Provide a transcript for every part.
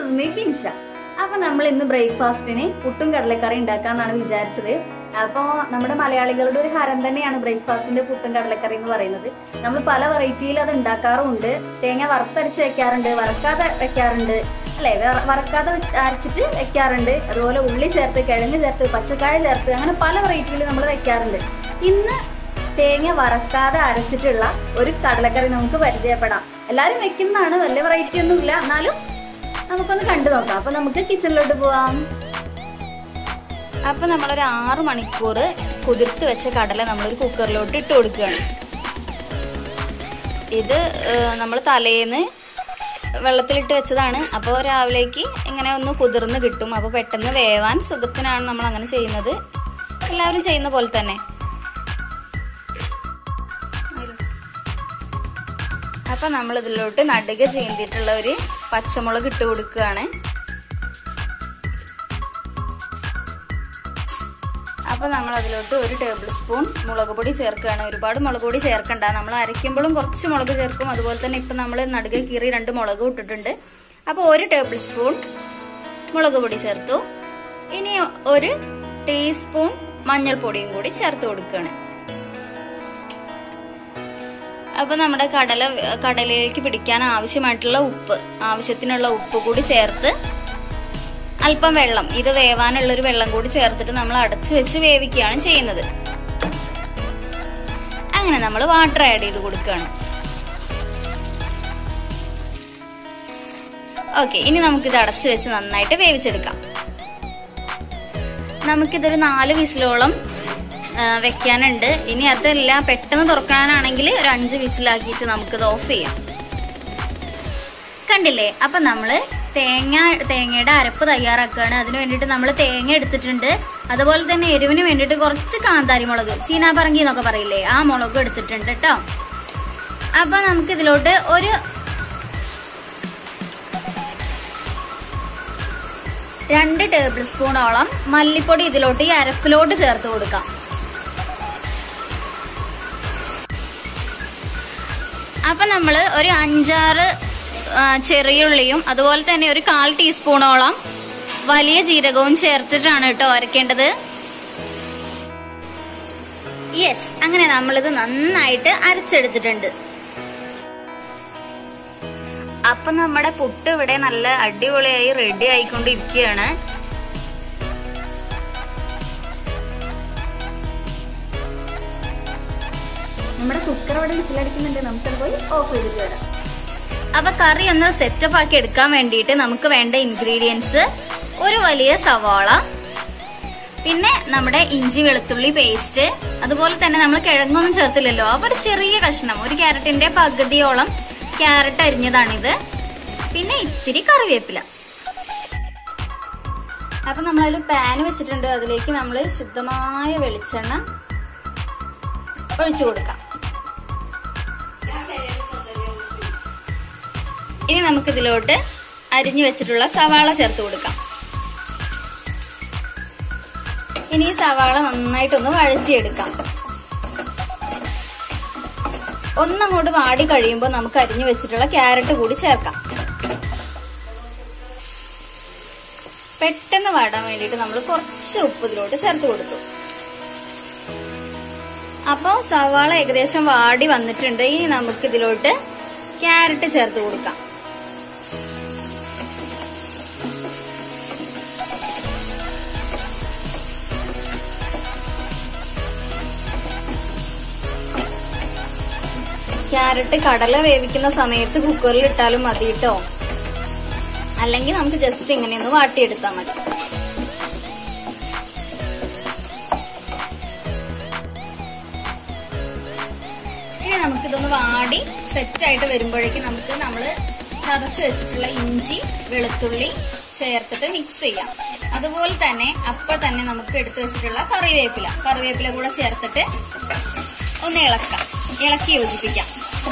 Is me പിൻഷ അപ്പൊ നമ്മൾ ഇന്ന് ബ്രേക്ക്ഫാസ്റ്റിന് പുട്ടും കടലക്കറി ഉണ്ടാക്കാന്നാണ് വിചാരിച്ചത് അപ്പോൾ നമ്മുടെ മലയാളികളുടെ ഒരു ഹരം തന്നെയാണ് ബ്രേക്ക്ഫാസ്റ്റിന്റെ പുട്ടും കടലക്കറി എന്ന് പറയുന്നത് നമ്മൾ പല വെറൈറ്റിയിൽ അത് ഉണ്ടാക്കാറുമുണ്ട് തേങ്ങ വറുത്തരച്ച് വെക്കാറുണ്ട് വറക്കാതെ വെക്കാറുണ്ട് അല്ലേ വറ- വറക്കാതെ വെച്ച് അരച്ചിട്ട് വെക്കാറുണ്ട് അതുപോലെ ഉള്ളി ചേർത്ത് കിഴങ്ങ് ചേർത്ത് പച്ചക്കായ ചേർത്ത് അങ്ങനെ പല വെറൈറ്റിയിൽ നമ്മൾ വെക്കാറുണ്ട് ഇന്ന് തേങ്ങ വറക്കാതെ അരച്ചിട്ടുള്ള ഒരു കടലക്കറി നമുക്ക് പരിചയപ്പെടാം എല്ലാവരും വെക്കുന്നതാണ് വലിയ വെറൈറ്റി ഒന്നും ഇല്ല എന്നാലും നമുക്കൊന്ന് കണ്ടു നോക്കാം അപ്പൊ നമുക്ക് കിച്ചണിലോട്ട് പോവാം അപ്പൊ നമ്മളൊരു ആറു മണിക്കൂർ കുതിർത്ത് വെച്ച കടല നമ്മളൊരു കുക്കറിലോട്ട് ഇട്ട് കൊടുക്കുകയാണ് ഇത് നമ്മൾ തലേന്ന് വെള്ളത്തിലിട്ട് വെച്ചതാണ് അപ്പോൾ രാവിലേക്ക് ഇങ്ങനെ ഒന്ന് കുതിർന്ന് കിട്ടും അപ്പോൾ പെട്ടെന്ന് വേവാൻ സുഖത്തിനാണ് നമ്മൾ അങ്ങനെ ചെയ്യുന്നത് എല്ലാവരും ചെയ്യുന്ന പോലെ തന്നെ അപ്പൊ നമ്മൾ ഇതിലോട്ട് നടുക ചീന്തിയിട്ടുള്ള ഒരു പച്ചമുളക് ഇട്ട് കൊടുക്കുകയാണ് അപ്പൊ നമ്മൾ അതിലോട്ട് ഒരു ടേബിൾ സ്പൂൺ മുളക് പൊടി ചേർക്കുകയാണ് ഒരുപാട് മുളക് പൊടി ചേർക്കണ്ട നമ്മൾ അരയ്ക്കുമ്പോഴും കുറച്ച് മുളക് ചേർക്കും അതുപോലെ തന്നെ ഇപ്പൊ നമ്മൾ നടുക കീറി രണ്ട് മുളക് ഇട്ടിട്ടുണ്ട് അപ്പൊ ഒരു ടേബിൾ സ്പൂൺ മുളക് പൊടി ചേർത്തു ഇനി ഒരു ടീസ്പൂൺ മഞ്ഞൾപ്പൊടിയും കൂടി ചേർത്ത് കൊടുക്കുകയാണ് അപ്പൊ നമ്മുടെ കടല കടലയിലേക്ക് പിടിക്കാൻ ആവശ്യമായിട്ടുള്ള ഉപ്പ് ആവശ്യത്തിനുള്ള ഉപ്പ് കൂടി ചേർത്ത് അല്പം വെള്ളം ഇത് വേവാനുള്ള ഒരു വെള്ളം കൂടി ചേർത്തിട്ട് നമ്മൾ അടച്ചു വെച്ച് വേവിക്കുകയാണ് ചെയ്യുന്നത് അങ്ങനെ നമ്മൾ വാട്ടർ ആഡ് ചെയ്ത് കൊടുക്കുകയാണ് ഓക്കെ ഇനി നമുക്കിത് അടച്ചു വെച്ച് നന്നായിട്ട് വേവിച്ചെടുക്കാം നമുക്കിതൊരു നാല് വിസിലോളം ആ, വെക്കാനുണ്ട് ഇനി അതല്ല പെട്ടെന്ന് തുറക്കാനാണെങ്കിൽ ഒരു അഞ്ച് വിസിലാക്കിയിട്ട് നമുക്കിത് ഓഫ് ചെയ്യാം കണ്ടില്ലേ അപ്പൊ നമ്മള് തേങ്ങ തേങ്ങയുടെ അരപ്പ് തയ്യാറാക്കുകയാണ് അതിന് വേണ്ടിയിട്ട് നമ്മൾ തേങ്ങ എടുത്തിട്ടുണ്ട് അതുപോലെ തന്നെ എരിവിന് വേണ്ടിയിട്ട് കുറച്ച് കാന്താരി മുളക് ചീനാപറങ്കി എന്നൊക്കെ പറയില്ലേ ആ മുളക് എടുത്തിട്ടുണ്ട് കേട്ടോ അപ്പൊ നമുക്ക് ഇതിലോട്ട് ഒരു രണ്ട് ടേബിൾ സ്പൂണോളം മല്ലിപ്പൊടി ഇതിലോട്ട് ഈ അരപ്പിലോട്ട് ചേർത്ത് കൊടുക്കാം അപ്പൊ നമ്മള് ഒരു അഞ്ചാറ് ആ, ചെറിയുള്ളിയും അതുപോലെ തന്നെ ഒരു കാൽ ടീസ്പൂണോളം വലിയ ജീരകവും ചേർത്തിട്ടാണ് കേട്ടോ അരക്കേണ്ടത് യെസ് അങ്ങനെ നമ്മളിത് നന്നായിട്ട് അരച്ചെടുത്തിട്ടുണ്ട് അപ്പൊ നമ്മുടെ പുട്ട് ഇവിടെ നല്ല അടിപൊളിയായി റെഡി ആയിക്കൊണ്ടിരിക്കുകയാണ് നമ്മുടെ കുക്കർ അവിടെ വിസിലടിക്കുന്നുണ്ട് നമുക്കത് പോയി ഓഫ് ചെയ്തിട്ട് വരാം അപ്പൊ കറി ഒന്ന് സെറ്റപ്പ് ആക്കി എടുക്കാൻ വേണ്ടിയിട്ട് നമുക്ക് വേണ്ട ഇൻഗ്രീഡിയൻസ് ഒരു വലിയ സവാള പിന്നെ നമ്മുടെ ഇഞ്ചി വെളുത്തുള്ളി പേസ്റ്റ് അതുപോലെ തന്നെ നമ്മൾ കിഴങ്ങൊന്നും ചേർത്തില്ലല്ലോ അപ്പൊ ഒരു ചെറിയ കഷ്ണം ഒരു ക്യാരറ്റിന്റെ പകുതിയോളം ക്യാരറ്റ് അരിഞ്ഞതാണിത് പിന്നെ ഇത്തിരി കറിവേപ്പില അപ്പൊ നമ്മളൊരു പാൻ വെച്ചിട്ടുണ്ട് അതിലേക്ക് നമ്മൾ ശുദ്ധമായ വെളിച്ചെണ്ണ ഒഴിച്ചു കൊടുക്കാം ഇനി നമുക്കിതിലോട്ട് അരിഞ്ഞു വെച്ചിട്ടുള്ള സവാള ചേർത്ത് കൊടുക്കാം ഇനി ഈ സവാള നന്നായിട്ടൊന്ന് വഴറ്റിയെടുക്കാം ഒന്നങ്ങോട്ട് വാടി കഴിയുമ്പോൾ നമുക്ക് അരിഞ്ഞു വെച്ചിട്ടുള്ള ക്യാരറ്റ് കൂടി ചേർക്കാം പെട്ടെന്ന് വാടാൻ വേണ്ടിയിട്ട് നമ്മൾ കുറച്ച് ഉപ്പ് ഇതിലോട്ട് ചേർത്ത് കൊടുത്തു അപ്പോൾ സവാള ഏകദേശം വാടി വന്നിട്ടുണ്ട് ഇനി നമുക്ക് ഇതിലോട്ട് ക്യാരറ്റ് ചേർത്ത് കൊടുക്കാം ക്യാരറ്റ് കടല വേവിക്കുന്ന സമയത്ത് കുക്കറിൽ ഇട്ടാലും മതി കേട്ടോ അല്ലെങ്കിൽ നമുക്ക് ജസ്റ്റ് ഇങ്ങനെ ഒന്ന് വാട്ടിയെടുത്താൽ മതി ഇനി നമുക്കിതൊന്ന് വാടി സെറ്റ് ആയിട്ട് വരുമ്പോഴേക്കും നമുക്ക് നമ്മള് ചതച്ച് വെച്ചിട്ടുള്ള ഇഞ്ചി വെളുത്തുള്ളി ചേർത്തിട്ട് മിക്സ് ചെയ്യാം അതുപോലെ തന്നെ അപ്പോൾ തന്നെ നമുക്ക് എടുത്തു വെച്ചിട്ടുള്ള കറിവേപ്പില കറിവേപ്പില കൂടെ ചേർത്തിട്ട് ഒന്ന് ഇളക്കാം ഇളക്കി യോജിപ്പിക്കാം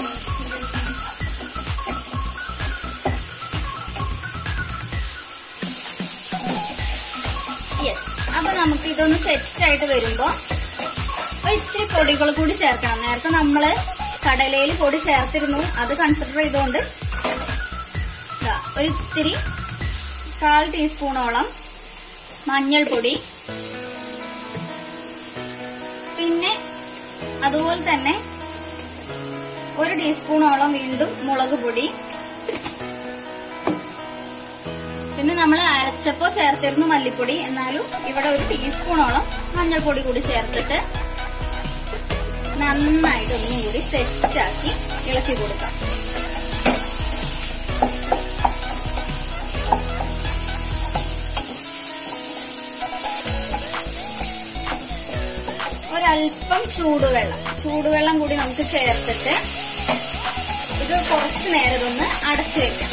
യെസ് അപ്പൊ നമുക്ക് ഇതൊന്ന് സെറ്റ് ആയിട്ട് വരുമ്പോ ഒരു ഇത്തിരി പൊടികൾ കൂടി ചേർക്കണം നേരത്തെ നമ്മള് കടലയിൽ പൊടി ചേർത്തിരുന്നു അത് കൺസിഡർ ചെയ്തുകൊണ്ട് ദാ ഒരു ഇത്തിരി കാൽ ടീസ്പൂണോളം മഞ്ഞൾപ്പൊടി പിന്നെ അതുപോലെ തന്നെ ഒരു ടീസ്പൂണോളം വീണ്ടും മുളക് പൊടി പിന്നെ നമ്മൾ അരച്ചപ്പോ ചേർത്തിരുന്നു മല്ലിപ്പൊടി എന്നാലും ഇവിടെ ഒരു ടീസ്പൂണോളം മഞ്ഞൾപ്പൊടി കൂടി ചേർത്തിട്ട് നന്നായിട്ട് ഒന്നും കൂടി സെറ്റാക്കി ഇളക്കി കൊടുക്കാം ഒരല്പം ചൂടുവെള്ളം ചൂടുവെള്ളം കൂടി നമുക്ക് ചേർത്തിട്ട് ഇത് കുറച്ചു നേരം ഇതൊന്ന് അടച്ചു വെക്കാം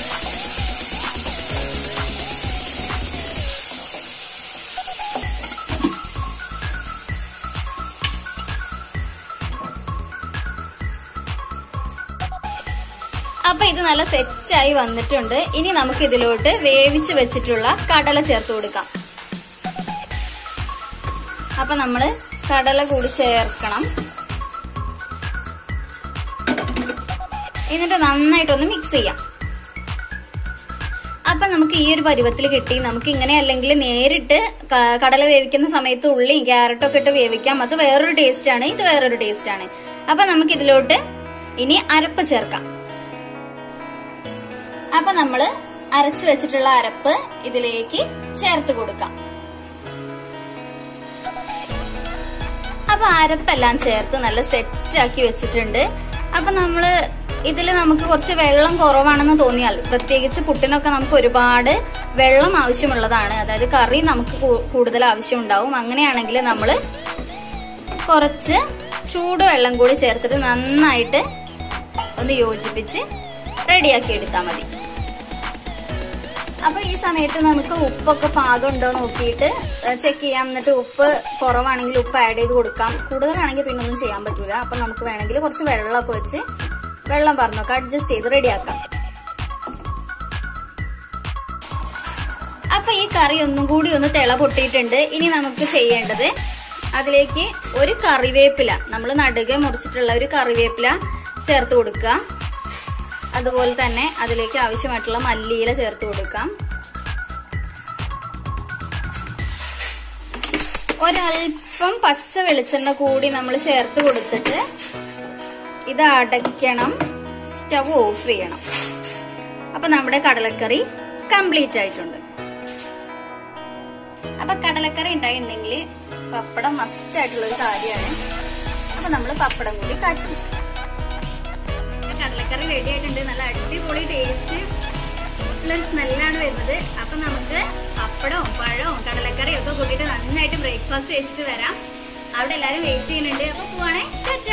അപ്പൊ ഇത് നല്ല സെറ്റായി വന്നിട്ടുണ്ട് ഇനി നമുക്ക് ഇതിലോട്ട് വേവിച്ച് വെച്ചിട്ടുള്ള കടല ചേർത്ത് കൊടുക്കാം അപ്പൊ നമ്മള് കടല കൂടി ചേർക്കണം എന്നിട്ട് നന്നായിട്ടൊന്ന് മിക്സ് ചെയ്യാം അപ്പൊ നമുക്ക് ഈ ഒരു പരുവത്തിൽ കിട്ടി നമുക്ക് ഇങ്ങനെ അല്ലെങ്കിൽ നേരിട്ട് ക- കടല വേവിക്കുന്ന സമയത്ത് ഉള്ളിയും ക്യാരറ്റും ഒക്കെ ഇട്ട് വേവിക്കാം അത് വേറൊരു ടേസ്റ്റ് ആണ് ഇത് വേറൊരു ടേസ്റ്റ് ആണ് അപ്പൊ നമുക്ക് ഇതിലോട്ട് ഇനി അരപ്പ് ചേർക്കാം അപ്പൊ നമ്മള് അരച്ചു വെച്ചിട്ടുള്ള അരപ്പ് ഇതിലേക്ക് ചേർത്ത് കൊടുക്കാം അപ്പൊ അരപ്പെല്ലാം ചേർത്ത് നല്ല സെറ്റ് ആക്കി വെച്ചിട്ടുണ്ട് അപ്പൊ നമ്മള് ഇതിൽ നമുക്ക് കുറച്ച് വെള്ളം കുറവാണെന്ന് തോന്നിയാൽ പ്രത്യേകിച്ച് പുട്ടിനൊക്കെ നമുക്ക് ഒരുപാട് വെള്ളം ആവശ്യമുള്ളതാണ് അതായത് കറി നമുക്ക് കൂ- കൂടുതൽ ആവശ്യം ഉണ്ടാവും അങ്ങനെയാണെങ്കിൽ നമ്മൾ കുറച്ച് ചൂടുവെള്ളം കൂടി ചേർത്തിട്ട് നന്നായിട്ട് ഒന്ന് യോജിപ്പിച്ച് റെഡിയാക്കി എടുത്താൽ മതി അപ്പൊ ഈ സമയത്ത് നമുക്ക് ഉപ്പൊക്കെ പാകം ഉണ്ടോ നോക്കിയിട്ട് ചെക്ക് ചെയ്യാം എന്നിട്ട് ഉപ്പ് കുറവാണെങ്കിൽ ഉപ്പ് ആഡ് ചെയ്ത് കൊടുക്കാം കൂടുതലാണെങ്കിൽ പിന്നെ ഒന്നും ചെയ്യാൻ പറ്റൂല അപ്പൊ നമുക്ക് വേണമെങ്കിൽ കുറച്ച് വെള്ളമൊക്കെ വെച്ച് വെള്ളം പറഞ്ഞൊക്കെ അഡ്ജസ്റ്റ് ചെയ്ത് റെഡിയാക്കാം അപ്പൊ ഈ കറി ഒന്നും കൂടി ഒന്ന് തിള പൊട്ടിയിട്ടുണ്ട് ഇനി നമുക്ക് ചെയ്യേണ്ടത് അതിലേക്ക് ഒരു കറിവേപ്പില നമ്മൾ നടുകെ മുറിച്ചിട്ടുള്ള ഒരു കറിവേപ്പില ചേർത്ത് കൊടുക്കുക അതുപോലെ തന്നെ അതിലേക്ക് ആവശ്യമായിട്ടുള്ള മല്ലിയില ചേർത്ത് കൊടുക്കാം ഒരൽപ്പം പച്ച വെളിച്ചെണ്ണ കൂടി നമ്മൾ ചേർത്ത് കൊടുത്തിട്ട് ഇത് അടയ്ക്കണം സ്റ്റവ് ഓഫ് ചെയ്യണം അപ്പൊ നമ്മുടെ കടലക്കറി കംപ്ലീറ്റ് ആയിട്ടുണ്ട് അപ്പൊ കടലക്കറി ഉണ്ടായിട്ടുണ്ടെങ്കിൽ പപ്പടം മസ്റ്റ് ആയിട്ടുള്ള ഒരു കാര്യമാണ് അപ്പൊ നമ്മൾ പപ്പടം കൂടി കാച്ചി വെക്കും. കടലക്കറി റെഡി ആയിട്ടുണ്ട് നല്ല അടിപൊളി ടേസ്റ്റ് ഉള്ളൊരു സ്മെല്ലാണ് വരുന്നത് അപ്പൊ നമുക്ക് പപ്പടവും പഴവും കടലക്കറിയും ഒക്കെ കൂട്ടിയിട്ട് നന്നായിട്ട് ബ്രേക്ക്ഫാസ്റ്റ് വെച്ചിട്ട് വരാം അവിടെ എല്ലാരും വെയിറ്റ് ചെയ്യുന്നുണ്ട് അപ്പൊ പോവാണേ ടാറ്റാ